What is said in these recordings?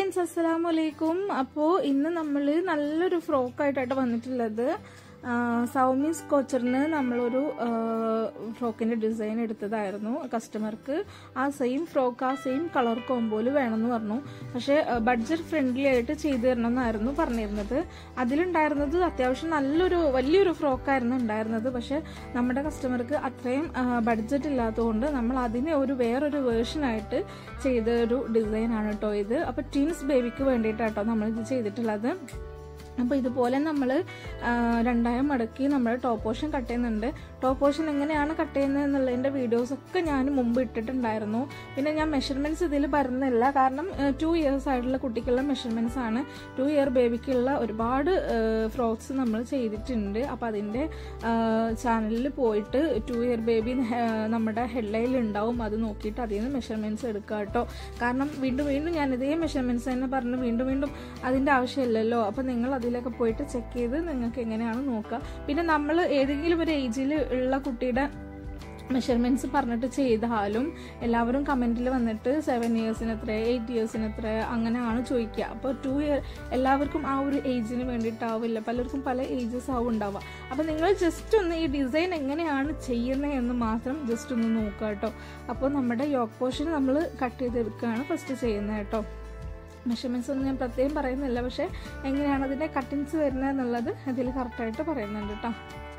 friends അസ്സലാമു അലൈക്കും അപ്പോൾ ഇന്ന് നമ്മൾ നല്ലൊരു ഫ്രോക്കായിട്ടാണ് വന്നിട്ടുള്ളത് ആ, സൗമി സ്കോച്ചറിന് നമ്മളൊരു ആ, ഫ്രോക്കിന്റെ ഡിസൈൻ എടുത്തതായിരുന്നു കസ്റ്റമർക്ക് ആ സെയിം ഫ്രോക്ക് ആ സെയിം കളർ കോമ്പോയിൽ വേണമെന്ന് പറഞ്ഞു പക്ഷേ ബഡ്ജറ്റ് ഫ്രണ്ട്ലി ആയിട്ട് ചെയ്തു തരണം എന്നായിരുന്നു പറഞ്ഞിരുന്നത് അതിലുണ്ടായിരുന്നത് അത്യാവശ്യം നല്ലൊരു വലിയൊരു ഫ്രോക്കായിരുന്നു ഉണ്ടായിരുന്നത് പക്ഷെ നമ്മുടെ കസ്റ്റമർക്ക് അത്രയും ബഡ്ജറ്റ് ഇല്ലാത്തതുകൊണ്ട് നമ്മൾ അതിനെ ഒരു വേറൊരു വേർഷനായിട്ട് ചെയ്ത ഒരു ഡിസൈനാണ് കേട്ടോ ഇത് അപ്പോൾ ടീൻസ് ബേബിക്ക് വേണ്ടിയിട്ടാട്ടോ നമ്മൾ ഇത് ചെയ്തിട്ടുള്ളത് അപ്പോൾ ഇതുപോലെ നമ്മൾ രണ്ടായം മടക്കി നമ്മൾ ടോപ്പ് പോർഷൻ കട്ട് ചെയ്യുന്നുണ്ട് ടോപ്പ് പോർഷൻ എങ്ങനെയാണ് കട്ട് ചെയ്യുന്നത് എന്നുള്ളതിൻ്റെ വീഡിയോസൊക്കെ ഞാൻ മുമ്പ് ഇട്ടിട്ടുണ്ടായിരുന്നു പിന്നെ ഞാൻ മെഷർമെൻറ്റ്സ് ഇതിൽ പറയുന്നില്ല കാരണം ടു ഇയേഴ്സ് ആയിട്ടുള്ള കുട്ടിക്കുള്ള മെഷർമെൻറ്റ്സ് ആണ് ടു ഇയർ ബേബിക്കുള്ള ഒരുപാട് ഫ്രോക്സ് നമ്മൾ ചെയ്തിട്ടുണ്ട് അപ്പോൾ അതിൻ്റെ ചാനലിൽ പോയിട്ട് ടു ഇയർ ബേബി നമ്മുടെ ഹെഡ്ലൈനിൽ ഉണ്ടാവും അത് നോക്കിയിട്ട് അതിൽ നിന്ന് മെഷർമെൻറ്റ്സ് എടുക്കുക കേട്ടോ കാരണം വീണ്ടും വീണ്ടും ഞാൻ ഇതേ മെഷർമെൻറ്റ്സ് തന്നെ പറഞ്ഞ് വീണ്ടും വീണ്ടും അതിൻ്റെ ആവശ്യമില്ലല്ലോ അപ്പോൾ നിങ്ങൾ അതിലൊക്കെ പോയിട്ട് ചെക്ക് ചെയ്ത് നിങ്ങൾക്ക് എങ്ങനെയാണ് നോക്കുക പിന്നെ നമ്മൾ ഏതെങ്കിലും ഒരു ഏജിൽ ഉള്ള കുട്ടിയുടെ മെഷർമെൻറ്റ്സ് പറഞ്ഞിട്ട് ചെയ്താലും എല്ലാവരും കമൻറ്റിൽ വന്നിട്ട് സെവൻ ഇയേഴ്സിന് എത്ര എയ്റ്റ് ഇയേഴ്സിന് എത്ര അങ്ങനെയാണ് ചോദിക്കുക അപ്പോൾ ടു ഇയർ എല്ലാവർക്കും ആ ഒരു ഏജിന് വേണ്ടിയിട്ടാവില്ല പലർക്കും പല ഏജസ് ആവും ഉണ്ടാവുക അപ്പോൾ നിങ്ങൾ ജസ്റ്റ് ഒന്ന് ഈ ഡിസൈൻ എങ്ങനെയാണ് ചെയ്യുന്നത് എന്ന് മാത്രം ജസ്റ്റ് ഒന്ന് നോക്കുക കേട്ടോ അപ്പോൾ നമ്മുടെ യോക്ക് പോർഷൻ നമ്മൾ കട്ട് ചെയ്തെടുക്കുകയാണ് ഫസ്റ്റ് ചെയ്യുന്നത് കേട്ടോ മെഷർമെൻറ്റ്സ് ഒന്നും ഞാൻ പ്രത്യേകം പറയുന്നില്ല പക്ഷേ എങ്ങനെയാണ് അതിൻ്റെ കട്ടിങ്സ് വരുന്നത് എന്നുള്ളത് ഇതിൽ കറക്റ്റായിട്ട് പറയുന്നുണ്ട് കേട്ടോ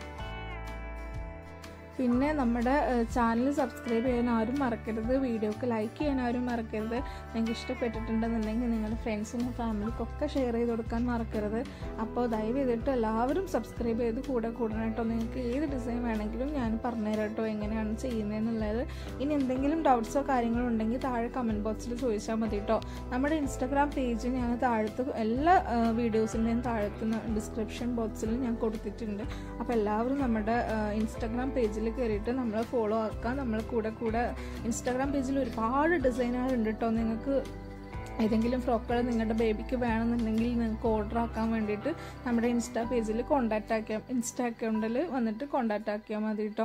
പിന്നെ നമ്മുടെ ചാനൽ സബ്സ്ക്രൈബ് ചെയ്യാൻ ആരും മറക്കരുത് വീഡിയോക്ക് ലൈക്ക് ചെയ്യാൻ ആരും മറക്കരുത് നിങ്ങൾക്ക് ഇഷ്ടപ്പെട്ടിട്ടുണ്ടെന്നുണ്ടെങ്കിൽ നിങ്ങളുടെ ഫ്രണ്ട്സിനും ഫാമിലിക്കൊക്കെ ഷെയർ ചെയ്ത് കൊടുക്കാൻ മറക്കരുത് അപ്പോൾ ദയവ് ചെയ്തിട്ട് എല്ലാവരും സബ്സ്ക്രൈബ് ചെയ്ത് കൂടെ കൂടണം കേട്ടോ നിങ്ങൾക്ക് ഏത് ഡിസൈൻ വേണമെങ്കിലും ഞാൻ പറഞ്ഞുതരാം കേട്ടോ എങ്ങനെയാണ് ചെയ്യുന്നതെന്നുള്ളത് ഇനി എന്തെങ്കിലും ഡൗട്ട്സോ കാര്യങ്ങളോ ഉണ്ടെങ്കിൽ താഴെ കമൻറ്റ് ബോക്സിൽ ചോദിച്ചാൽ മതി കേട്ടോ നമ്മുടെ ഇൻസ്റ്റാഗ്രാം പേജ് ഞാൻ താഴത്ത് എല്ലാ വീഡിയോസിൻ്റെയും താഴത്ത് ഡിസ്ക്രിപ്ഷൻ ബോക്സിൽ ഞാൻ കൊടുത്തിട്ടുണ്ട് അപ്പോൾ എല്ലാവരും നമ്മുടെ ഇൻസ്റ്റാഗ്രാം പേജിൽ കയറിയിട്ട് നമ്മൾ ഫോളോ ആക്കുക നമ്മൾ കൂടെ കൂടെ ഇൻസ്റ്റാഗ്രാം പേജിൽ ഒരുപാട് ഡിസൈനുകൾ ഉണ്ട് കേട്ടോ നിങ്ങൾക്ക് ഏതെങ്കിലും ഫ്രോക്കുകൾ നിങ്ങളുടെ ബേബിക്ക് വേണമെന്നുണ്ടെങ്കിൽ നിങ്ങൾക്ക് ഓർഡർ ആക്കാൻ വേണ്ടിയിട്ട് നമ്മുടെ ഇൻസ്റ്റാ പേജിൽ കോൺടാക്റ്റ് ആക്കിയാൽ ഇൻസ്റ്റാ അക്കൗണ്ടിൽ വന്നിട്ട് കോൺടാക്റ്റ് ആക്കിയാൽ മതി കേട്ടോ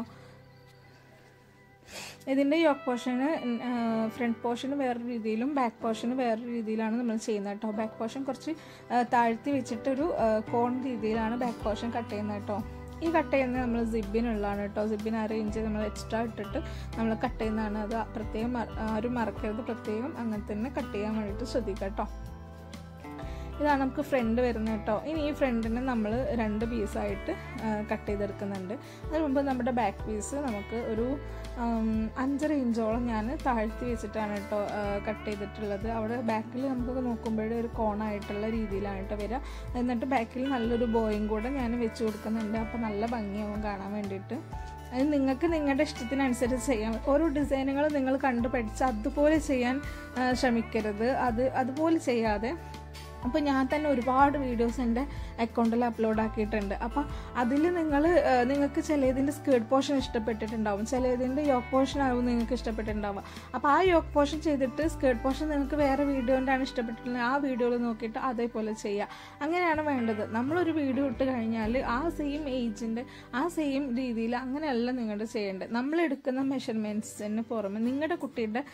ഇതിൻ്റെ യോക്ക് പോർഷന് ഫ്രണ്ട് പോർഷന് വേറൊരു രീതിയിലും ബാക്ക് പോർഷന് വേറൊരു രീതിയിലാണ് നമ്മൾ ചെയ്യുന്നത് കേട്ടോ ബാക്ക് പോർഷൻ കുറച്ച് താഴ്ത്തി വെച്ചിട്ടൊരു കോൺ രീതിയിലാണ് ബാക്ക് പോർഷൻ കട്ട് ചെയ്യുന്നത് കേട്ടോ ഈ കട്ട് ചെയ്യുന്നത് നമ്മൾ സിബിനുള്ളതാണ് കേട്ടോ സിബിന് അറേഞ്ച് ചെയ്ത് നമ്മൾ എക്സ്ട്രാ ഇട്ടിട്ട് നമ്മൾ കട്ട് ചെയ്യുന്നതാണ് അത് പ്രത്യേകം ആരും മറക്കരുത് പ്രത്യേകം അങ്ങനെ തന്നെ കട്ട് ചെയ്യാൻ വേണ്ടിയിട്ട് ശ്രദ്ധിക്കുക കേട്ടോ ഇതാണ് നമുക്ക് ഫ്രണ്ട് വരുന്നത് കേട്ടോ ഇനി ഈ ഫ്രണ്ടിനെ നമ്മൾ രണ്ട് പീസായിട്ട് കട്ട് ചെയ്തെടുക്കുന്നുണ്ട് അതിന് മുമ്പ് നമ്മുടെ ബാക്ക് പീസ് നമുക്ക് ഒരു അഞ്ചര ഇഞ്ചോളം ഞാൻ താഴ്ത്തി വെച്ചിട്ടാണ് കേട്ടോ കട്ട് ചെയ്തിട്ടുള്ളത് അവിടെ ബാക്കിൽ നമുക്ക് നോക്കുമ്പോഴേ ഒരു കോണായിട്ടുള്ള രീതിയിലാണ് കേട്ടോ വരിക എന്നിട്ട് ബാക്കിൽ നല്ലൊരു ബോയും കൂടെ ഞാൻ വെച്ച് കൊടുക്കുന്നുണ്ട് അപ്പോൾ നല്ല ഭംഗിയാവും കാണാൻ വേണ്ടിയിട്ട് അത് നിങ്ങൾക്ക് നിങ്ങളുടെ ഇഷ്ടത്തിനനുസരിച്ച് ചെയ്യാം ഓരോ ഡിസൈനുകൾ നിങ്ങൾ കണ്ടു പഠിച്ച് അതുപോലെ ചെയ്യാൻ ശ്രമിക്കരുത് അത് അതുപോലെ ചെയ്യാതെ അപ്പോൾ ഞാൻ തന്നെ ഒരുപാട് വീഡിയോസ് എൻ്റെ അക്കൗണ്ടിൽ അപ്ലോഡ് ആക്കിയിട്ടുണ്ട് അപ്പോൾ അതിൽ നിങ്ങൾ നിങ്ങൾക്ക് ചിലതിൻ്റെ സ്കേർട്ട് പോർഷൻ ഇഷ്ടപ്പെട്ടിട്ടുണ്ടാവും ചിലതിൻ്റെ യോക്ക് പോർഷൻ ആവും നിങ്ങൾക്ക് ഇഷ്ടപ്പെട്ടിട്ടുണ്ടാവുക അപ്പോൾ ആ യോക്ക് പോർഷൻ ചെയ്തിട്ട് സ്കേർട്ട് പോർഷൻ നിങ്ങൾക്ക് വേറെ വീഡിയോൻ്റെ ആണ് ഇഷ്ടപ്പെട്ടിട്ടുണ്ടെങ്കിൽ ആ വീഡിയോയിൽ നോക്കിയിട്ട് അതേപോലെ ചെയ്യുക അങ്ങനെയാണ് വേണ്ടത് നമ്മളൊരു വീഡിയോ ഇട്ട് കഴിഞ്ഞാൽ ആ സെയിം ഏജിൻ്റെ ആ സെയിം രീതിയിൽ അങ്ങനെയല്ല നിങ്ങളുടെ ചെയ്യേണ്ടത് നമ്മൾ എടുക്കുന്ന മെഷർമെൻറ്റ്സിന് പുറമെ നിങ്ങളുടെ കുട്ടിയുടെ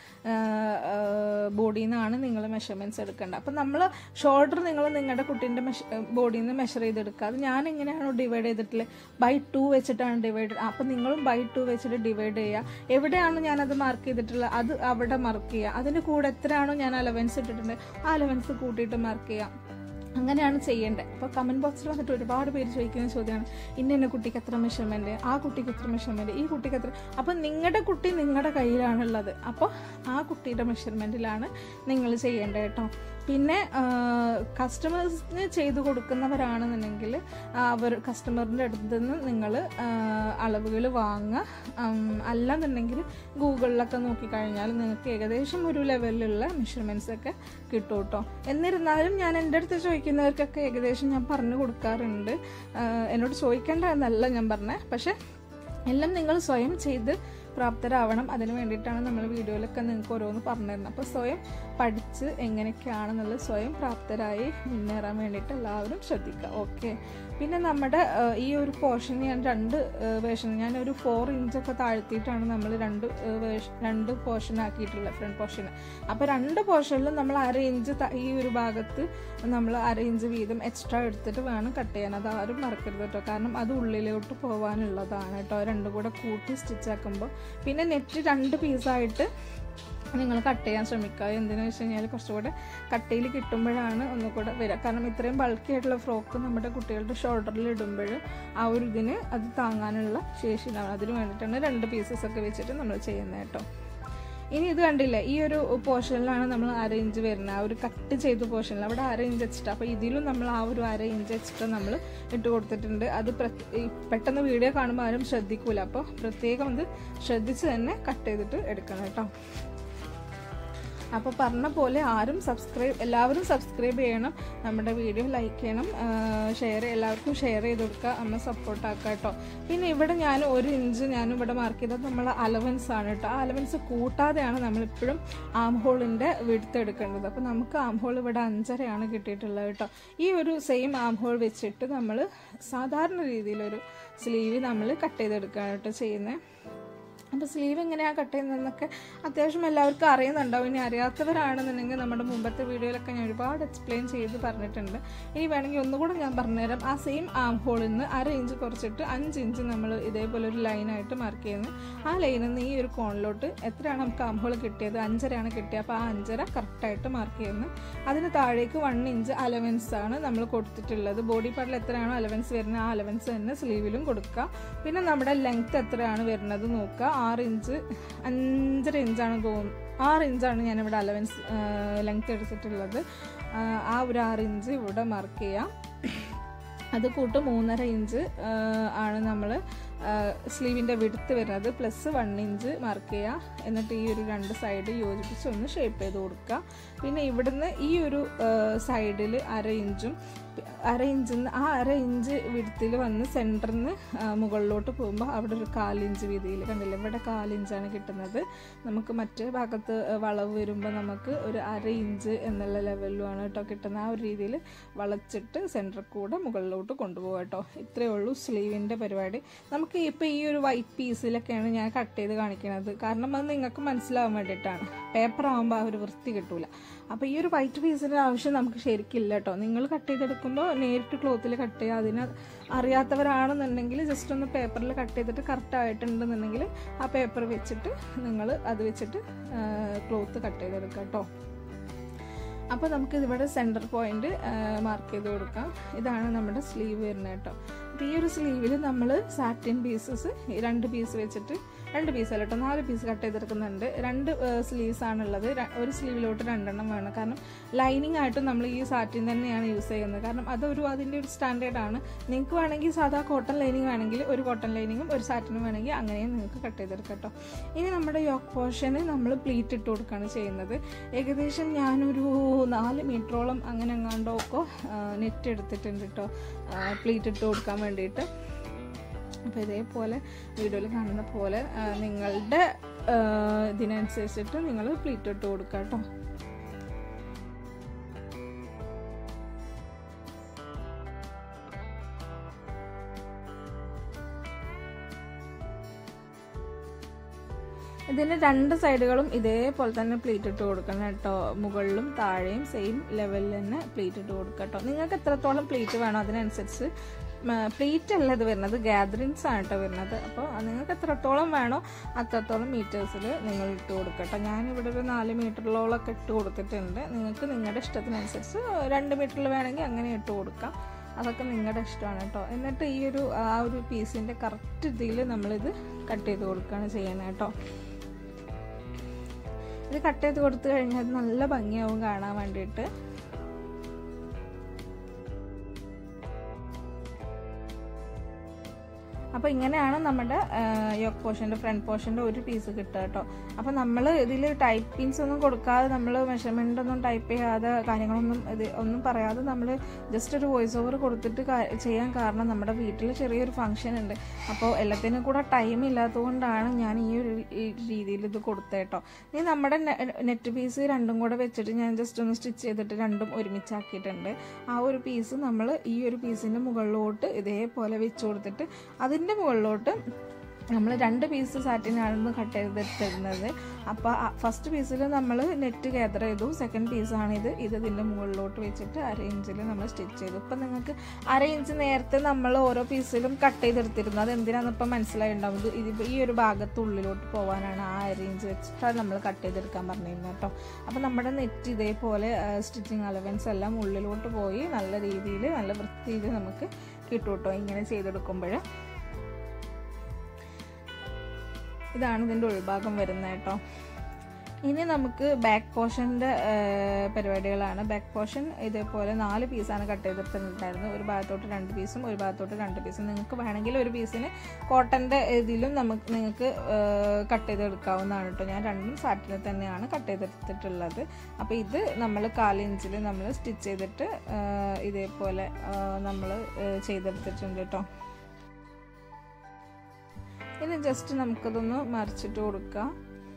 ബോഡിയിൽ നിന്നാണ് നിങ്ങൾ മെഷർമെൻറ്റ്സ് എടുക്കേണ്ടത് അപ്പം നമ്മൾ ഷോൾഡർ നിങ്ങൾ നിങ്ങളുടെ കുട്ടീൻ്റെ മെഷ ബോഡിയിൽ നിന്ന് മെഷർ ചെയ്തെടുക്കുക അത് ഞാൻ എങ്ങനെയാണോ ഡിവൈഡ് ചെയ്തിട്ടുള്ളത് ബൈ ടു വെച്ചിട്ടാണ് ഡിവൈഡ് അപ്പം നിങ്ങളും ബൈ ടു വെച്ചിട്ട് ഡിവൈഡ് ചെയ്യുക എവിടെയാണോ ഞാനത് മാർക്ക് ചെയ്തിട്ടുള്ളത് അത് അവിടെ മാർക്ക് ചെയ്യുക അതിൻ്റെ കൂടെ എത്രയാണോ ഞാൻ അലവൻസ് ഇട്ടിട്ടുണ്ട് ആ അലവൻസ് കൂട്ടിയിട്ട് മാർക്ക് ചെയ്യുക അങ്ങനെയാണ് ചെയ്യേണ്ടത് അപ്പോൾ കമൻറ്റ് ബോക്സിൽ വന്നിട്ട് ഒരുപാട് പേര് ചോദിക്കുന്ന ചോദ്യമാണ് ഇന്ന ഇന്ന കുട്ടിക്ക് എത്ര മെഷർമെൻറ്റ് ആ കുട്ടിക്ക് എത്ര മെഷർമെൻറ്റ് ഈ കുട്ടിക്ക് എത്ര അപ്പോൾ നിങ്ങളുടെ കുട്ടി നിങ്ങളുടെ കയ്യിലാണുള്ളത് അപ്പോൾ ആ കുട്ടിയുടെ മെഷർമെൻറ്റിലാണ് നിങ്ങൾ ചെയ്യേണ്ടത് കേട്ടോ പിന്നെ കസ്റ്റമേഴ്സിന് ചെയ്തു കൊടുക്കുന്നവരാണെന്നുണ്ടെങ്കിൽ അവർ കസ്റ്റമറിൻ്റെ അടുത്ത് നിന്ന് നിങ്ങൾ അളവുകൾ വാങ്ങുക അല്ലാന്നുണ്ടെങ്കിൽ ഗൂഗിളിലൊക്കെ നോക്കിക്കഴിഞ്ഞാൽ നിങ്ങൾക്ക് ഏകദേശം ഒരു ലെവലിലുള്ള മെഷർമെൻറ്റ്സ് ഒക്കെ കിട്ടും കേട്ടോ എന്നിരുന്നാലും ഞാൻ എൻ്റെ അടുത്ത് ചോദിക്കുന്നവർക്കൊക്കെ ഏകദേശം ഞാൻ പറഞ്ഞു കൊടുക്കാറുണ്ട് എന്നോട് ചോദിക്കേണ്ട എന്നല്ല ഞാൻ പറഞ്ഞത് പക്ഷേ എല്ലാം നിങ്ങൾ സ്വയം ചെയ്ത് പ്രാപ്തരാവണം അതിന് വേണ്ടിയിട്ടാണ് നമ്മൾ വീഡിയോയിലൊക്കെ നിങ്ങൾക്ക് ഓരോന്ന് പറഞ്ഞു തരുന്നത് അപ്പോൾ സ്വയം പഠിച്ച് എങ്ങനെയൊക്കെയാണെന്നുള്ളത് സ്വയം പ്രാപ്തരായി മുന്നേറാൻ വേണ്ടിയിട്ട് എല്ലാവരും ശ്രദ്ധിക്കുക ഓക്കെ പിന്നെ നമ്മുടെ ആ, ഈ ഒരു പോർഷൻ ഞാൻ രണ്ട് വേർഷൻ ഞാൻ ഒരു ഫോർ ഇഞ്ചൊക്കെ താഴ്ത്തിയിട്ടാണ് നമ്മൾ രണ്ട് ആ, വേഷ- രണ്ട് പോർഷൻ ആക്കിയിട്ടുള്ളത് ഫ്രണ്ട് പോർഷന് അപ്പോൾ രണ്ട് പോർഷനിലും നമ്മൾ അര ഇഞ്ച് ത- ഈ ഒരു ഭാഗത്ത് നമ്മൾ അര ഇഞ്ച് വീതം എക്സ്ട്രാ എടുത്തിട്ട് വേണം കട്ട് ചെയ്യാൻ അത് ആരും മറക്കരുത് കേട്ടോ കാരണം അത് ഉള്ളിലോട്ട് പോകാനുള്ളതാണ് കേട്ടോ രണ്ടും കൂടെ കൂട്ടി സ്റ്റിച്ച് ആക്കുമ്പോൾ പിന്നെ നെറ്റ് രണ്ട് പീസായിട്ട് നിങ്ങൾ കട്ട് ചെയ്യാൻ ശ്രമിക്കുക എന്തിനാ വെച്ച് കഴിഞ്ഞാൽ കുറച്ചുകൂടെ കട്ടയിൽ കിട്ടുമ്പോഴാണ് ഒന്നുകൂടെ വരിക കാരണം ഇത്രയും ബൾക്കി ആയിട്ടുള്ള ഫ്രോക്ക് നമ്മുടെ കുട്ടികളുടെ ഷോൾഡറിൽ ഇടുമ്പോൾ ആ ഒരു ഇതിന് അത് താങ്ങാനുള്ള ശേഷി ഉണ്ടാവും അതിന് വേണ്ടിയിട്ടാണ് രണ്ട് പീസസ് ഒക്കെ വെച്ചിട്ട് നമ്മൾ ചെയ്യുന്നത് കേട്ടോ ഇനി ഇത് കണ്ടില്ലേ ഈ ഒരു പോർഷനിലാണ് നമ്മൾ അര ഇഞ്ച് വരുന്നത് ആ ഒരു കട്ട് ചെയ്ത പോർഷനിൽ അവിടെ അര ഇഞ്ച് എക്സ്ട്രാ അപ്പോൾ ഇതിലും നമ്മൾ ആ ഒരു അര ഇഞ്ച് എക്സ്ട്രാ നമ്മൾ ഇട്ട് കൊടുത്തിട്ടുണ്ട് അത് പ്ര- ഈ പെട്ടെന്ന് വീഡിയോ കാണുമ്പോൾ ആരും ശ്രദ്ധിക്കൂല അപ്പോൾ പ്രത്യേകം ഇത് ശ്രദ്ധിച്ച് തന്നെ കട്ട് ചെയ്തിട്ട് എടുക്കണം കേട്ടോ അപ്പോൾ പറഞ്ഞ പോലെ ആരും സബ്സ്ക്രൈബ് എല്ലാവരും സബ്സ്ക്രൈബ് ചെയ്യണം നമ്മുടെ വീഡിയോ ലൈക്ക് ചെയ്യണം ഷെയർ എല്ലാവർക്കും ഷെയർ ചെയ്ത് കൊടുക്കുക അമ്മ സപ്പോർട്ട് ആക്കുക കേട്ടോ പിന്നെ ഇവിടെ ഞാൻ ഒരു ഇഞ്ച് ഞാൻ ഇവിടെ മാർക്ക് ചെയ്തത് നമ്മൾ അലവൻസ് ആണ് കേട്ടോ ആ അലവൻസ് കൂട്ടാതെയാണ് നമ്മളിപ്പോഴും ആം ഹോളിൻ്റെ വിടുത്ത് എടുക്കേണ്ടത് അപ്പോൾ നമുക്ക് ആം ഹോൾ ഇവിടെ അഞ്ചരയാണ് കിട്ടിയിട്ടുള്ളത് കേട്ടോ ഈ ഒരു സെയിം ആം ഹോൾ വെച്ചിട്ട് നമ്മൾ സാധാരണ രീതിയിലൊരു സ്ലീവ് നമ്മൾ കട്ട് ചെയ്തെടുക്കുകയാണ് കേട്ടോ ചെയ്യുന്നത് അപ്പോൾ സ്ലീവ് എങ്ങനെയാണ് കട്ട് ചെയ്യുന്നതെന്നൊക്കെ അത്യാവശ്യം എല്ലാവർക്കും അറിയുന്നുണ്ടാവും ഇനി അറിയാത്തവരാണെന്നുണ്ടെങ്കിൽ നമ്മുടെ മുമ്പത്തെ വീഡിയോയിലൊക്കെ ഞാൻ ഒരുപാട് എക്സ്പ്ലെയിൻ ചെയ്ത് പറഞ്ഞിട്ടുണ്ട് ഇനി വേണമെങ്കിൽ ഒന്നുകൂടെ ഞാൻ പറഞ്ഞുതരാം ആ സെയിം ആം ഹോളിൽ നിന്ന് അര ഇഞ്ച് കുറച്ചിട്ട് അഞ്ച് ഇഞ്ച് നമ്മൾ ഇതേപോലെ ഒരു ലൈനായിട്ട് മാർക്ക് ചെയ്യുന്നു ആ ലൈനിൽ നിന്ന് ഈ ഒരു കോണിലോട്ട് എത്രയാണ് നമുക്ക് ആം ഹോൾ കിട്ടിയത് അഞ്ചരയാണ് കിട്ടിയത് അപ്പോൾ ആ അഞ്ചര കറക്റ്റായിട്ട് മാർക്ക് ചെയ്യുന്നു അതിന് താഴേക്ക് വൺ ഇഞ്ച് അലവൻസ് ആണ് നമ്മൾ കൊടുത്തിട്ടുള്ളത് ബോഡി പാർട്ടിൽ എത്രയാണോ അലവൻസ് വരുന്നത് ആ അലവൻസ് തന്നെ സ്ലീവിലും കൊടുക്കുക പിന്നെ നമ്മുടെ ലെങ്ത് എത്രയാണ് വരുന്നത് നോക്കുക ആറ് ഇഞ്ച് അഞ്ചര ഇഞ്ചാണ് തോന്നുന്നു ആറ് ഇഞ്ചാണ് ഞാനിവിടെ അലവൻസ് ലെങ്ത് എടുത്തിട്ടുള്ളത് ആ, ആ ഒരു ആറ് ഇഞ്ച് ഇവിടെ മാർക്ക് ചെയ്യാം അത് കൂട്ട് മൂന്നര ഇഞ്ച് ആ, ആണ് നമ്മൾ സ്ലീവിൻ്റെ വിടുത്ത് വരുന്നത് പ്ലസ് വൺ ഇഞ്ച് മാർക്ക് ചെയ്യുക എന്നിട്ട് ഈ ഒരു രണ്ട് സൈഡ് യോജിപ്പിച്ച് ഒന്ന് ഷേപ്പ് ചെയ്ത് കൊടുക്കുക പിന്നെ ഇവിടുന്ന് ഈ ഒരു സൈഡിൽ അര ഇഞ്ചും അര ഇഞ്ചിൽ നിന്ന് ആ അര ഇഞ്ച് വിടുത്തിൽ വന്ന് സെൻറ്ററിൽ നിന്ന് മുകളിലോട്ട് പോകുമ്പോൾ അവിടെ ഒരു കാലിഞ്ച് വീതിയിൽ കണ്ടില്ല ഇവിടെ കാലിഞ്ചാണ് കിട്ടുന്നത് നമുക്ക് മറ്റേ ഭാഗത്ത് വളവ് വരുമ്പോൾ നമുക്ക് ഒരു അര ഇഞ്ച് എന്നുള്ള ലെവലിലുമാണ് കേട്ടോ കിട്ടുന്നത് ആ ഒരു രീതിയിൽ വളച്ചിട്ട് സെൻറ്ററിൽ കൂടെ മുകളിലോട്ട് കൊണ്ടുപോകും കേട്ടോ ഇത്രയേ ഉള്ളൂ സ്ലീവിൻ്റെ പരിപാടി നമുക്ക് ഇപ്പോൾ ഈ ഒരു വൈറ്റ് പീസിലൊക്കെയാണ് ഞാൻ കട്ട് ചെയ്ത് കാണിക്കുന്നത് കാരണം അത് നിങ്ങൾക്ക് മനസ്സിലാവാൻ വേണ്ടിയിട്ടാണ് പേപ്പർ ആകുമ്പോൾ ആ ഒരു വൃത്തി കിട്ടൂല അപ്പോൾ ഈ ഒരു വൈറ്റ് പീസിൻ്റെ ആവശ്യം നമുക്ക് ശരിക്കില്ല കേട്ടോ നിങ്ങൾ കട്ട് ചെയ്തെടുക്കുമ്പോൾ നേരിട്ട് ക്ലോത്തിൽ കട്ട് ചെയ്യുക അതിന് അറിയാത്തവരാണെന്നുണ്ടെങ്കിൽ ജസ്റ്റ് ഒന്ന് പേപ്പറിൽ കട്ട് ചെയ്തിട്ട് കറക്റ്റ് ആയിട്ടുണ്ടെന്നുണ്ടെങ്കിൽ ആ പേപ്പർ വെച്ചിട്ട് നിങ്ങൾ അത് വെച്ചിട്ട് ക്ലോത്ത് കട്ട് ചെയ്തെടുക്കാം കേട്ടോ അപ്പോൾ നമുക്ക് ഇവിടെ സെൻറ്റർ പോയിന്റ് മാർക്ക് ചെയ്ത് കൊടുക്കാം ഇതാണ് നമ്മുടെ സ്ലീവ് വരുന്നത് കേട്ടോ അപ്പോൾ ഈ ഒരു സ്ലീവിൽ നമ്മൾ സാറ്റിൻ പീസസ് രണ്ട് പീസ് വെച്ചിട്ട് രണ്ട് പീസ് അല്ല കേട്ടോ നാല് പീസ് കട്ട് ചെയ്തെടുക്കുന്നുണ്ട് രണ്ട് സ്ലീവ്സ് ആണുള്ളത് ര- ഒരു സ്ലീവിലോട്ട് രണ്ടെണ്ണം വേണം കാരണം ലൈനിങ് ആയിട്ട് നമ്മൾ ഈ സാറ്റിൻ തന്നെയാണ് യൂസ് ചെയ്യുന്നത് കാരണം അതൊരു അതിൻ്റെ ഒരു സ്റ്റാൻഡേർഡ് ആണ് നിങ്ങൾക്ക് വേണമെങ്കിൽ സാധാ കോട്ടൺ ലൈനിങ് വേണമെങ്കിൽ ഒരു കോട്ടൺ ലൈനിങ്ങും ഒരു സാറ്റിനും വേണമെങ്കിൽ അങ്ങനെയും നിങ്ങൾക്ക് കട്ട് ചെയ്തെടുക്കാം കേട്ടോ ഇനി നമ്മുടെ യോക്ക് പോർഷന് നമ്മൾ പ്ലീറ്റ് ഇട്ട് കൊടുക്കുകയാണ് ചെയ്യുന്നത് ഏകദേശം ഞാനൊരു നാല് മീറ്ററോളം അങ്ങനെ എങ്ങാണ്ടൊക്കെ നെറ്റ് എടുത്തിട്ടുണ്ട് കേട്ടോ പ്ലീറ്റ് ഇട്ട് കൊടുക്കാൻ വേണ്ടിയിട്ട് അപ്പോൾ ഇതേപോലെ വീഡിയോയിൽ കാണുന്ന പോലെ ആ, നിങ്ങളുടെ ആ, ഇതിനനുസരിച്ചിട്ട് നിങ്ങൾ പ്ലീറ്റ് ഇട്ട് കൊടുക്കുക കേട്ടോ ഇതിന് രണ്ട് സൈഡുകളും ഇതേപോലെ തന്നെ പ്ലീറ്റ് ഇട്ട് കൊടുക്കണം കേട്ടോ മുകളിലും താഴെയും സെയിം ലെവലിൽ തന്നെ പ്ലീറ്റ് ഇട്ട് കൊടുക്കുക കേട്ടോ നിങ്ങൾക്ക് എത്രത്തോളം പ്ലീറ്റ് വേണോ അതിനനുസരിച്ച് പ്ലീറ്റ് അല്ല ഇത് വരുന്നത് ഗാദറിങ്സ് ആണ് കേട്ടോ വരുന്നത് അപ്പോൾ നിങ്ങൾക്ക് എത്രത്തോളം വേണോ അത്രത്തോളം മീറ്റേഴ്സിൽ നിങ്ങൾ ഇട്ട് കൊടുക്കുക കേട്ടോ ഞാനിവിടെ ഒരു നാല് മീറ്ററിലോളൊക്കെ ഇട്ട് കൊടുത്തിട്ടുണ്ട് നിങ്ങൾക്ക് നിങ്ങളുടെ ഇഷ്ടത്തിനനുസരിച്ച് രണ്ട് മീറ്ററിൽ വേണമെങ്കിൽ അങ്ങനെ ഇട്ട് കൊടുക്കാം അതൊക്കെ നിങ്ങളുടെ ഇഷ്ടമാണ് കേട്ടോ എന്നിട്ട് ഈ ഒരു ആ ഒരു പീസിൻ്റെ കറക്റ്റ് ഇതിൽ നമ്മളിത് കട്ട് ചെയ്ത് കൊടുക്കുകയാണ് ചെയ്യുന്നത് കേട്ടോ ഇത് കട്ട് ചെയ്ത് കൊടുത്തു കഴിഞ്ഞാൽ അത് നല്ല ഭംഗിയാവും കാണാൻ വേണ്ടിയിട്ട് അപ്പോൾ ഇങ്ങനെയാണ് നമ്മുടെ യോക്ക് പോർഷൻ്റെ ഫ്രണ്ട് പോർഷൻ്റെ ഒരു പീസ് കിട്ടുക കേട്ടോ അപ്പോൾ നമ്മൾ ഇതിൽ ടൈപ്പിങ്സ് ഒന്നും കൊടുക്കാതെ നമ്മൾ മെഷർമെൻ്റ് ഒന്നും ടൈപ്പ് ചെയ്യാതെ കാര്യങ്ങളൊന്നും ഇത് ഒന്നും പറയാതെ നമ്മൾ ജസ്റ്റ് ഒരു വോയിസ് ഓവർ കൊടുത്തിട്ട് കാ- ചെയ്യാൻ കാരണം നമ്മുടെ വീട്ടിൽ ചെറിയൊരു ഫംഗ്ഷൻ ഉണ്ട് അപ്പോൾ എല്ലാത്തിനും കൂടെ ടൈം ഇല്ലാത്തതുകൊണ്ടാണ് ഞാൻ ഈ ഒരു ഈ രീതിയിൽ ഇത് കൊടുത്തത് കേട്ടോ ഇനി നമ്മുടെ നെറ്റ് പീസ് രണ്ടും കൂടെ വെച്ചിട്ട് ഞാൻ ജസ്റ്റ് ഒന്ന് സ്റ്റിച്ച് ചെയ്തിട്ട് രണ്ടും ഒരുമിച്ചാക്കിയിട്ടുണ്ട് ആ ഒരു പീസ് നമ്മൾ ഈ ഒരു പീസിൻ്റെ മുകളിലോട്ട് ഇതേപോലെ വെച്ച് കൊടുത്തിട്ട് അതിൻ്റെ മുകളിലോട്ട് നമ്മൾ രണ്ട് പീസ് സാറ്റിനാണെന്ന് കട്ട് ചെയ്തെടുത്തിരുന്നത് അപ്പോൾ ഫസ്റ്റ് പീസിൽ നമ്മൾ നെറ്റ് ഗ്യാദർ ചെയ്തു സെക്കൻഡ് പീസാണിത് ഇത് ഇതിൻ്റെ മുകളിലോട്ട് വെച്ചിട്ട് അര ഇഞ്ചിൽ നമ്മൾ സ്റ്റിച്ച് ചെയ്തു ഇപ്പം നിങ്ങൾക്ക് അര ഇഞ്ച് നേരത്തെ നമ്മൾ ഓരോ പീസിലും കട്ട് ചെയ്തെടുത്തിരുന്നു അത് എന്തിനാണെന്ന് ഇപ്പം മനസ്സിലായിട്ടുണ്ടാവും ഇത് ഇതിപ്പോൾ ഈ ഒരു ഭാഗത്ത് ഉള്ളിലോട്ട് പോകാനാണ് ആ അര ഇഞ്ച് വെച്ചിട്ട് നമ്മൾ കട്ട് ചെയ്തെടുക്കാൻ പറഞ്ഞിരുന്നത് കേട്ടോ അപ്പോൾ നമ്മുടെ നെറ്റ് ഇതേപോലെ സ്റ്റിച്ചിങ് അലവൻസ് എല്ലാം ഉള്ളിലോട്ട് പോയി നല്ല രീതിയിൽ നല്ല വൃത്തിയിൽ നമുക്ക് കിട്ടും കേട്ടോ ഇങ്ങനെ ചെയ്തെടുക്കുമ്പോൾ ഇതാണ് ഇതിൻ്റെ ഉൾഭാഗം വരുന്നത് കേട്ടോ ഇനി നമുക്ക് ബാക്ക് പോർഷൻ്റെ പരിപാടികളാണ് ബാക്ക് പോർഷൻ ഇതേപോലെ നാല് പീസാണ് കട്ട് ചെയ്തിട്ടുണ്ടായിരുന്നത് ഒരു ഭാഗത്തോട്ട് രണ്ട് പീസും ഒരു ഭാഗത്തോട്ട് രണ്ട് പീസും നിങ്ങൾക്ക് വേണമെങ്കിൽ ഒരു പീസിന് കോട്ടൻ്റെ ഇതിലും നമുക്ക് നിങ്ങൾക്ക് കട്ട് ചെയ്തെടുക്കാവുന്നതാണ് കേട്ടോ ഞാൻ രണ്ടും സാറ്റിന് തന്നെയാണ് കട്ട് ചെയ്തെടുത്തിട്ടുള്ളത് അപ്പോൾ ഇത് നമ്മൾ കാലിഞ്ചിൽ നമ്മൾ സ്റ്റിച്ച് ചെയ്തിട്ട് ആ, ഇതേപോലെ നമ്മൾ ചെയ്തെടുത്തിട്ടുണ്ട് കേട്ടോ ഇനി ജസ്റ്റ് നമുക്കതൊന്ന് മറിച്ചിട്ട് കൊടുക്കാം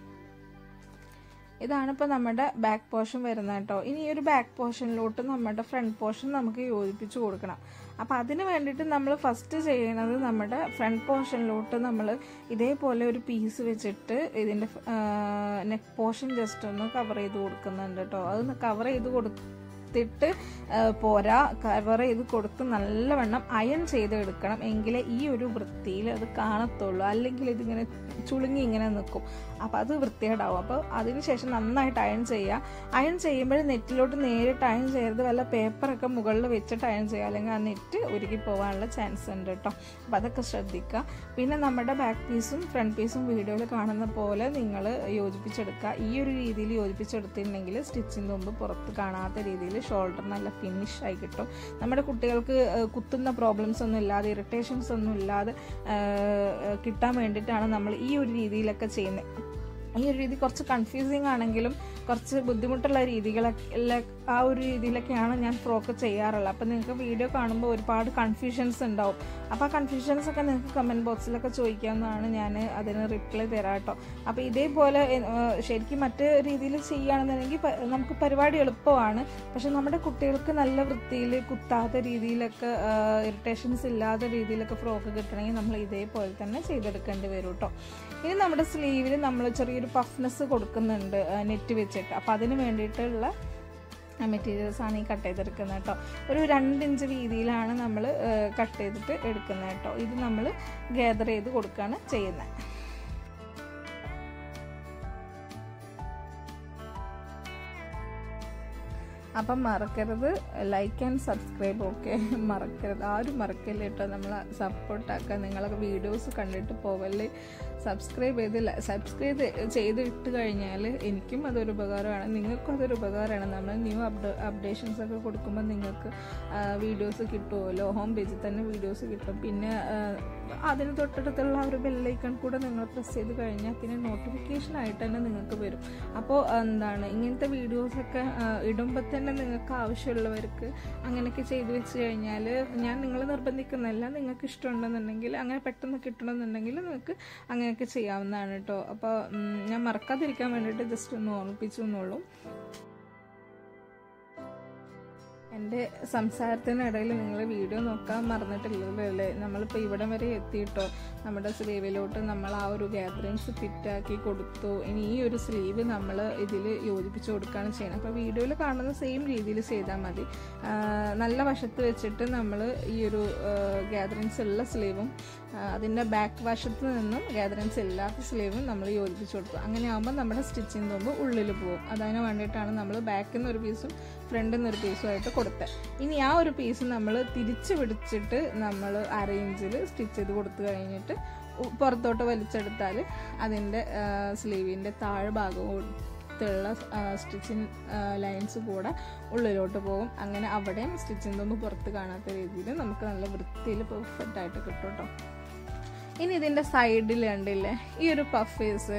ഇതാണ് ഇപ്പോൾ നമ്മുടെ ബാക്ക് പോർഷൻ വരുന്നത് കേട്ടോ ഇനി ഈ ഒരു ബാക്ക് പോർഷനിലോട്ട് നമ്മുടെ ഫ്രണ്ട് പോർഷൻ നമുക്ക് യോജിപ്പിച്ച് കൊടുക്കണം അപ്പോൾ അതിന് വേണ്ടിയിട്ട് നമ്മൾ ഫസ്റ്റ് ചെയ്യുന്നത് നമ്മുടെ ഫ്രണ്ട് പോർഷനിലോട്ട് നമ്മൾ ഇതേപോലെ ഒരു പീസ് വെച്ചിട്ട് ഇതിൻ്റെ നെക്ക് പോർഷൻ ജസ്റ്റ് ഒന്ന് കവർ ചെയ്ത് കൊടുക്കുന്നുണ്ട് കേട്ടോ അത് കവർ ചെയ്ത് കൊടുത്തിട്ട് ആ, പോരാ കവർ ചെയ്ത് കൊടുത്ത് നല്ലവണ്ണം അയൺ ചെയ്തെടുക്കണം എങ്കിലേ ഈ ഒരു വൃത്തിയിൽ അത് കാണത്തുള്ളൂ അല്ലെങ്കിൽ ഇതിങ്ങനെ ചുളുങ്ങി ഇങ്ങനെ നിൽക്കും അപ്പോൾ അത് വൃത്തികേടാവും അപ്പോൾ അതിനുശേഷം നന്നായിട്ട് അയൺ ചെയ്യുക അയൺ ചെയ്യുമ്പോൾ നെറ്റിലോട്ട് നേരിട്ട് അയൺ ചെയ്യരുത് വല്ല പേപ്പറൊക്കെ മുകളിൽ വെച്ചിട്ട് അയൺ ചെയ്യുക അല്ലെങ്കിൽ ആ നെറ്റ് ഉരുകി പോകാനുള്ള ചാൻസ് ഉണ്ട് കേട്ടോ അപ്പോൾ അതൊക്കെ ശ്രദ്ധിക്കുക പിന്നെ നമ്മുടെ ബാക്ക് പീസും ഫ്രണ്ട് പീസും വീഡിയോയിൽ കാണുന്ന പോലെ നിങ്ങൾ യോജിപ്പിച്ചെടുക്കുക ഈ ഒരു രീതിയിൽ യോജിപ്പിച്ചെടുത്തിട്ടുണ്ടെങ്കിൽ സ്റ്റിച്ചിന് മുമ്പ് പുറത്ത് കാണാത്ത രീതിയിൽ ഷോൾഡർ നല്ല ഫിനിഷ് ആയി കിട്ടും നമ്മുടെ കുട്ടികൾക്ക് ഏഹ്, കുത്തുന്ന പ്രോബ്ലംസ് ഒന്നും ഇല്ലാതെ ഇറിറ്റേഷൻസ് ഒന്നും ഇല്ലാതെ ഏഹ്, കിട്ടാൻ വേണ്ടിയിട്ടാണ് നമ്മൾ ഈ ഒരു രീതിയിലൊക്കെ ചെയ്യുന്നത് ഈ ഒരു രീതി കുറച്ച് കൺഫ്യൂസിങ് ആണെങ്കിലും കുറച്ച് ബുദ്ധിമുട്ടുള്ള രീതികളൊക്കെ ആ ഒരു രീതിയിലൊക്കെയാണ് ഞാൻ ഫ്രോക്ക് ചെയ്യാറുള്ളത് അപ്പോൾ നിങ്ങൾക്ക് വീഡിയോ കാണുമ്പോൾ ഒരുപാട് കൺഫ്യൂഷൻസ് ഉണ്ടാവും അപ്പോൾ ആ കൺഫ്യൂഷൻസ് ഒക്കെ നിങ്ങൾക്ക് കമൻറ്റ് ബോക്സിലൊക്കെ ചോദിക്കാവുന്നതാണ് ഞാൻ അതിന് റിപ്ലൈ തരാം കേട്ടോ അപ്പോൾ ഇതേപോലെ ഏഹ്, ശരിക്കും മറ്റ് രീതിയിൽ ചെയ്യുകയാണെന്നുണ്ടെങ്കിൽ പ- നമുക്ക് പരിപാടി എളുപ്പമാണ് പക്ഷെ നമ്മുടെ കുട്ടികൾക്ക് നല്ല വൃത്തിയിൽ കുത്താത്ത രീതിയിലൊക്കെ ഇറിറ്റേഷൻസ് ഇല്ലാത്ത രീതിയിലൊക്കെ ഫ്രോക്ക് കിട്ടണമെങ്കിൽ നമ്മൾ ഇതേപോലെ തന്നെ ചെയ്തെടുക്കേണ്ടി വരും കേട്ടോ ഇനി നമ്മുടെ സ്ലീവിൽ നമ്മൾ ചെറിയൊരു പഫ്നെസ് കൊടുക്കുന്നുണ്ട് നെറ്റ് വെച്ചിട്ട് അപ്പോൾ അതിന് വേണ്ടിയിട്ടുള്ള മെറ്റീരിയൽസ് ആണ് ഈ കട്ട് ചെയ്തെടുക്കുന്നത് കേട്ടോ ഒരു രണ്ട് ഇഞ്ച് വീതിയിലാണ് നമ്മൾ കട്ട് ചെയ്തിട്ട് എടുക്കുന്നത് കേട്ടോ ഇത് നമ്മൾ ഗ്യാദർ ചെയ്ത് കൊടുക്കുകയാണ് ചെയ്യുന്നത് അപ്പം മറക്കരുത് ലൈക്ക് ആൻഡ് സബ്സ്ക്രൈബ് ഓക്കെ മറക്കരുത് ആരും മറക്കല്ലേ കേട്ടോ നമ്മൾ സപ്പോർട്ടാക്കുക നിങ്ങളൊക്കെ വീഡിയോസ് കണ്ടിട്ട് പോവല്ലേ സബ്സ്ക്രൈബ് ചെയ്ത് സബ്സ്ക്രൈബ് ചെയ്ത് ഇട്ട് കഴിഞ്ഞാൽ എനിക്കും അതൊരു ഉപകാരമാണ് നിങ്ങൾക്കും അതൊരു ഉപകാരമാണ് നമ്മൾ ന്യൂ അപ്ഡേ അപ്ഡേഷൻസ് ഒക്കെ കൊടുക്കുമ്പോൾ നിങ്ങൾക്ക് വീഡിയോസ് കിട്ടുമല്ലോ ഹോം പേജിൽ തന്നെ വീഡിയോസ് കിട്ടും പിന്നെ ആ, അതിന് തൊട്ടടുത്തുള്ള ആ ഒരു ബെല്ലൈക്കൺ കൂടെ നിങ്ങൾ പ്രസ് ചെയ്ത് കഴിഞ്ഞാൽ പിന്നെ നോട്ടിഫിക്കേഷൻ ആയിട്ട് തന്നെ നിങ്ങൾക്ക് വരും അപ്പോൾ എന്താണ് ഇങ്ങനത്തെ വീഡിയോസൊക്കെ ഇടുമ്പോൾ തന്നെ നിങ്ങൾക്ക് ആവശ്യമുള്ളവർക്ക് അങ്ങനെയൊക്കെ ചെയ്തു വെച്ച് കഴിഞ്ഞാൽ ഞാൻ നിങ്ങളെ നിർബന്ധിക്കുന്നതല്ല നിങ്ങൾക്ക് ഇഷ്ടമുണ്ടെന്നുണ്ടെങ്കിൽ അങ്ങനെ പെട്ടെന്ന് കിട്ടണമെന്നുണ്ടെങ്കിൽ നിങ്ങൾക്ക് അങ്ങനെയൊക്കെ ചെയ്യാവുന്നതാണ് കേട്ടോ അപ്പോൾ ഉം, ഞാൻ മറക്കാതിരിക്കാൻ വേണ്ടിയിട്ട് ജസ്റ്റ് ഒന്ന് ഓർമ്മിപ്പിച്ചു എന്നുള്ളൂ എൻ്റെ സംസാരത്തിനിടയിൽ നിങ്ങൾ വീഡിയോ നോക്കാൻ മറന്നിട്ടില്ലല്ലോ അല്ലേ നമ്മളിപ്പോൾ ഇവിടം വരെ എത്തിയിട്ടോ നമ്മുടെ സ്ലീവിലോട്ട് നമ്മൾ ആ ഒരു ഗ്യാദറിങ്സ് ഫിറ്റാക്കി കൊടുത്തു ഇനി ഈ ഒരു സ്ലീവ് നമ്മൾ ഇതിൽ യോജിപ്പിച്ച് കൊടുക്കുകയാണ് ചെയ്യുന്നത് അപ്പോൾ വീഡിയോയിൽ കാണുന്ന സെയിം രീതിയിൽ ചെയ്താൽ മതി ആ, നല്ല വശത്ത് വെച്ചിട്ട് നമ്മൾ ഈ ഒരു ഗ്യാദറിങ്സ് ഉള്ള സ്ലീവും അതിൻ്റെ ബാക്ക് വശത്ത് നിന്നും ഗ്യാദറിങ്സ് ഇല്ലാത്ത സ്ലീവും നമ്മൾ യോജിപ്പിച്ച് കൊടുക്കും അങ്ങനെ ആകുമ്പോൾ നമ്മുടെ സ്റ്റിച്ചിങ് മുമ്പ് ഉള്ളിൽ പോകും അതിന് വേണ്ടിയിട്ടാണ് നമ്മൾ ബാക്കിൽ നിന്ന് ഒരു പീസും ഫ്രണ്ടിൽ നിന്ന് ഒരു പീസും ആയിട്ട് കൊടുത്തത് ഇനി ആ ഒരു പീസ് നമ്മൾ തിരിച്ച് പിടിച്ചിട്ട് നമ്മൾ അറേഞ്ചിൽ സ്റ്റിച്ച് ചെയ്ത് കൊടുത്തു കഴിഞ്ഞിട്ട് ഉ- പുറത്തോട്ട് വലിച്ചെടുത്താൽ അതിൻ്റെ സ്ലീവിൻ്റെ താഴ്ഭാഗവും ത്തുള്ള സ്റ്റിച്ചിങ് ലൈൻസ് കൂടെ ഉള്ളിലോട്ട് പോകും അങ്ങനെ അവിടെയും സ്റ്റിച്ചിങ് തുമ്പ് പുറത്ത് കാണാത്ത രീതിയിൽ നമുക്ക് നല്ല വൃത്തിയിൽ പെർഫെക്റ്റ് ആയിട്ട് കിട്ടും കേട്ടോ ഇനി ഇതിൻ്റെ സൈഡിൽ കണ്ടില്ലേ ഈ ഒരു പഫേഴ്സ്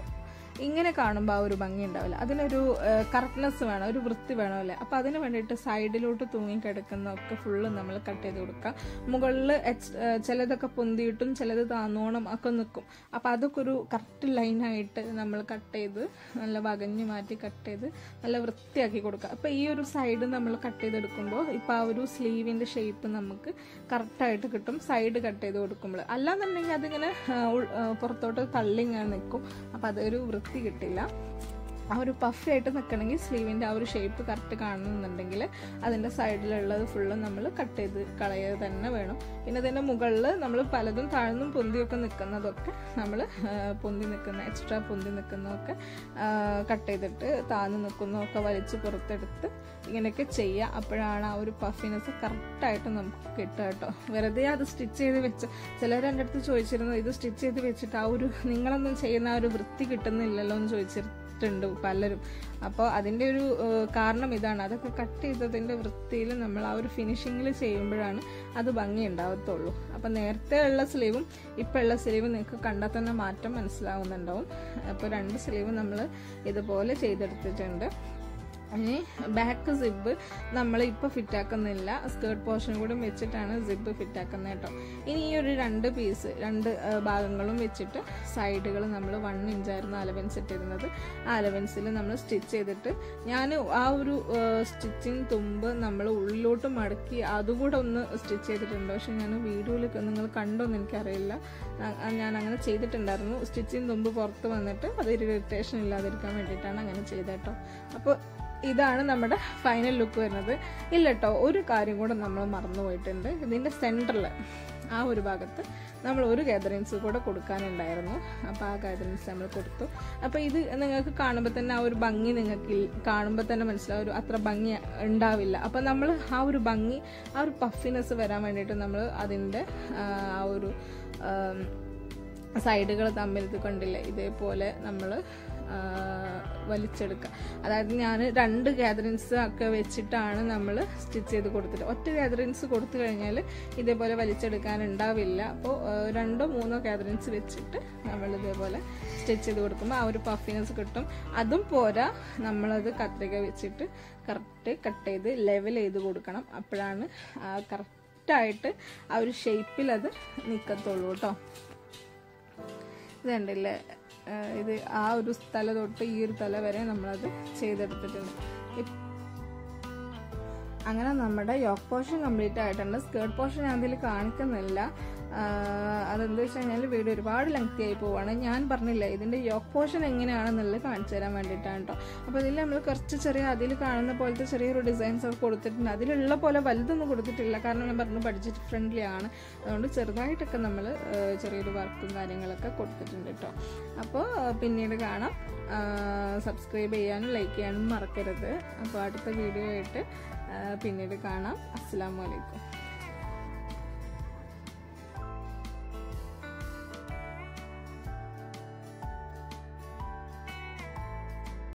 ഇങ്ങനെ കാണുമ്പോൾ ആ ഒരു ഭംഗി ഉണ്ടാവില്ല അതിനൊരു കറക്റ്റ്നെസ് വേണം ഒരു വൃത്തി വേണമല്ലേ അപ്പോൾ അതിന് വേണ്ടിയിട്ട് സൈഡിലോട്ട് തൂങ്ങി കിടക്കുന്നതൊക്കെ ഫുള്ള് നമ്മൾ കട്ട് ചെയ്ത് കൊടുക്കുക മുകളിൽ ചിലതൊക്കെ പൊന്തിയിട്ടും ചിലത് താന്നോണം ഒക്കെ നിൽക്കും അപ്പോൾ അതൊക്കെ ഒരു കറക്റ്റ് ലൈനായിട്ട് നമ്മൾ കട്ട് ചെയ്ത് നല്ല വകഞ്ഞു മാറ്റി കട്ട് ചെയ്ത് നല്ല വൃത്തിയാക്കി കൊടുക്കുക അപ്പോൾ ഈ ഒരു സൈഡ് നമ്മൾ കട്ട് ചെയ്തെടുക്കുമ്പോൾ ഇപ്പോൾ ആ ഒരു സ്ലീവിൻ്റെ ഷേപ്പ് നമുക്ക് കറക്റ്റായിട്ട് കിട്ടും സൈഡ് കട്ട് ചെയ്ത് കൊടുക്കുമ്പോൾ അല്ലാന്നുണ്ടെങ്കിൽ അതിങ്ങനെ ആ, ഉൾ- ആ, പുറത്തോട്ട് തള്ളിങ്ങനെ നിൽക്കും അപ്പോൾ അതൊരു വൃത്തി കിട്ടില്ല ആ ഒരു പഫി ആയിട്ട് നിൽക്കണമെങ്കിൽ സ്ലീവിൻ്റെ ആ ഒരു ഷേപ്പ് കറക്റ്റ് കാണുന്നുണ്ടെങ്കിൽ അതിൻ്റെ സൈഡിലുള്ളത് ഫുള്ള് നമ്മൾ കട്ട് ചെയ്ത് കളയുക തന്നെ വേണം പിന്നെ അതിൻ്റെ മുകളിൽ നമ്മൾ പലതും താഴ്ന്നും പൊന്തിയൊക്കെ നിൽക്കുന്നതൊക്കെ നമ്മൾ പൊന്തി നിൽക്കുന്ന എക്സ്ട്രാ പൊന്തി നിൽക്കുന്നതൊക്കെ കട്ട് ചെയ്തിട്ട് താഴ്ന്നു നിൽക്കുന്നതൊക്കെ വലിച്ച് പുറത്തെടുത്ത് ഇങ്ങനെയൊക്കെ ചെയ്യുക അപ്പോഴാണ് ആ ഒരു പഫിനെസ് കറക്റ്റായിട്ട് നമുക്ക് കിട്ടുക കേട്ടോ വെറുതെ അത് സ്റ്റിച്ച് ചെയ്ത് വെച്ച് ചിലർ എൻ്റെ അടുത്ത് ചോദിച്ചിരുന്നു ഇത് സ്റ്റിച്ച് ചെയ്ത് വെച്ചിട്ട് ആ ഒരു നിങ്ങളൊന്നും ചെയ്യുന്ന ആ ഒരു വൃത്തി കിട്ടുന്നില്ലല്ലോ എന്ന് ചോദിച്ചിരുന്നു ണ്ട് പലരും അപ്പോൾ അതിൻ്റെ ഒരു ഏഹ്, കാരണം ഇതാണ് അതൊക്കെ കട്ട് ചെയ്തതിൻ്റെ വൃത്തിയിൽ നമ്മൾ ആ ഒരു ഫിനിഷിങ്ങിൽ ചെയ്യുമ്പോഴാണ് അത് ഭംഗി ഉണ്ടാവത്തുള്ളൂ അപ്പോൾ നേരത്തെ ഉള്ള സ്ലീവും ഇപ്പോൾ ഉള്ള സ്ലീവും നിങ്ങൾക്ക് കണ്ടാൽ തന്നെ മാറ്റം മനസ്സിലാവുന്നുണ്ടാവും അപ്പോൾ രണ്ട് സ്ലീവ് നമ്മൾ ഇതുപോലെ ചെയ്തെടുത്തിട്ടുണ്ട് ഇനി ബാക്ക് സിബ് നമ്മൾ ഇപ്പോൾ ഫിറ്റാക്കുന്നില്ല സ്കേർട്ട് പോർഷൻ കൂടി വെച്ചിട്ടാണ് സിബ് ഫിറ്റാക്കുന്നത് കേട്ടോ ഇനി ഈ ഒരു രണ്ട് പീസ് രണ്ട് ആ, ഭാഗങ്ങളും വെച്ചിട്ട് സൈഡുകൾ നമ്മൾ വൺ ഇഞ്ചായിരുന്നു അലവൻസ് ഇട്ടിരുന്നത് ആ അലവൻസിൽ നമ്മൾ സ്റ്റിച്ച് ചെയ്തിട്ട് ഞാൻ ആ ഒരു സ്റ്റിച്ചിങ് തുമ്പ് നമ്മൾ ഉള്ളിലോട്ട് മടക്കി അതുകൂടെ ഒന്ന് സ്റ്റിച്ച് ചെയ്തിട്ടുണ്ട് പക്ഷെ ഞാൻ വീഡിയോയിൽ നിങ്ങൾ കണ്ടോന്ന് എനിക്കറിയില്ല ആ, ഞാൻ അങ്ങനെ ചെയ്തിട്ടുണ്ടായിരുന്നു സ്റ്റിച്ചിങ് തുമ്പ് പുറത്ത് വന്നിട്ട് അത് ഇറിറ്റേഷൻ ഇല്ലാതിരിക്കാൻ വേണ്ടിയിട്ടാണ് അങ്ങനെ ചെയ്തത് കേട്ടോ അപ്പോൾ ഇതാണ് നമ്മുടെ ഫൈനൽ ലുക്ക് വരുന്നത് ഇല്ല കേട്ടോ ഒരു കാര്യം കൂടെ നമ്മൾ മറന്നു പോയിട്ടുണ്ട് ഇതിൻ്റെ സെൻറ്ററിൽ ആ ഒരു ഭാഗത്ത് നമ്മൾ ഒരു ഗാദറിങ്സ് കൂടെ കൊടുക്കാനുണ്ടായിരുന്നു അപ്പോൾ ആ ഗാദറിങ്സ് നമ്മൾ കൊടുത്തു അപ്പോൾ ഇത് നിങ്ങൾക്ക് കാണുമ്പോൾ തന്നെ ആ ഒരു ഭംഗി നിങ്ങൾക്ക് കാണുമ്പോൾ തന്നെ മനസ്സിലാവും ഒരു അത്ര ഭംഗി ഉണ്ടാവില്ല അപ്പോൾ നമ്മൾ ആ ഒരു ഭംഗി ആ ഒരു പഫിനെസ് വരാൻ വേണ്ടിയിട്ട് നമ്മൾ അതിൻ്റെ ആ ഒരു സൈഡുകൾ തമ്മിൽ ഇത് കണ്ടില്ലേ ഇതേപോലെ നമ്മൾ വലിച്ചെടുക്കുക അതായത് ഞാൻ രണ്ട് ഗാദറിൻസ് ഒക്കെ വെച്ചിട്ടാണ് നമ്മൾ സ്റ്റിച്ച് ചെയ്ത് കൊടുത്തിട്ട് ഒറ്റ ഗാദറിൻസ് കൊടുത്തു കഴിഞ്ഞാൽ ഇതേപോലെ വലിച്ചെടുക്കാൻ ഉണ്ടാവില്ല അപ്പോൾ രണ്ടോ മൂന്നോ ഗാദറിൻസ് വെച്ചിട്ട് നമ്മൾ ഇതേപോലെ സ്റ്റിച്ച് ചെയ്ത് കൊടുക്കുമ്പോൾ ആ ഒരു പഫിനെസ് കിട്ടും അതും പോരാ നമ്മളത് കത്രിക വെച്ചിട്ട് കറക്റ്റ് കട്ട് ചെയ്ത് ലെവൽ ചെയ്ത് കൊടുക്കണം അപ്പോഴാണ് കറക്റ്റായിട്ട് ആ ഒരു ഷേപ്പിൽ അത് നിൽക്കത്തുള്ളൂ കേട്ടോ ഇത് കണ്ടില്ലേ ആഹ് ഇത് ആ ഒരു തല തൊട്ട് ഈ ഒരു തല വരെ നമ്മളത് ചെയ്തെടുത്തിട്ടുണ്ട് ഇപ്- അങ്ങനെ നമ്മുടെ യോക്ക് പോർഷൻ കംപ്ലീറ്റ് ആയിട്ടുണ്ട് സ്കേർട്ട് പോർഷൻ ഞാൻ അതിൽ കാണിക്കുന്നില്ല ആഹ് അതെന്താ വെച്ച് കഴിഞ്ഞാൽ വീഡിയോ ഒരുപാട് ലെങ്തി ആയി പോവാണ് ഞാൻ പറഞ്ഞില്ല ഇതിന്റെ യോക്ക് പോർഷൻ എങ്ങനെയാണെന്നുള്ളത് കാണിച്ചു തരാൻ വേണ്ടിയിട്ടാണ് കേട്ടോ അപ്പോൾ ഇതിൽ നമ്മൾ കുറച്ച് ചെറിയ അതിൽ കാണുന്ന പോലത്തെ ചെറിയൊരു ഡിസൈൻസ് ഒക്കെ കൊടുത്തിട്ടുണ്ട് അതിലുള്ള പോലെ വലുതൊന്നും കൊടുത്തിട്ടില്ല കാരണം ഞാൻ പറഞ്ഞു ബഡ്ജറ്റ് ഫ്രണ്ട്ലി ആണ് അതുകൊണ്ട് ചെറുതായിട്ടൊക്കെ നമ്മൾ ചെറിയൊരു വർക്കും കാര്യങ്ങളൊക്കെ കൊടുത്തിട്ടുണ്ട് കേട്ടോ അപ്പോൾ പിന്നീട് കാണാം സബ്സ്ക്രൈബ് ചെയ്യാനും ലൈക്ക് ചെയ്യാനും മറക്കരുത് അപ്പോൾ അടുത്ത വീഡിയോ ആയിട്ട് ആ, പിന്നീട് കാണാം അസ്സാം വലൈക്കും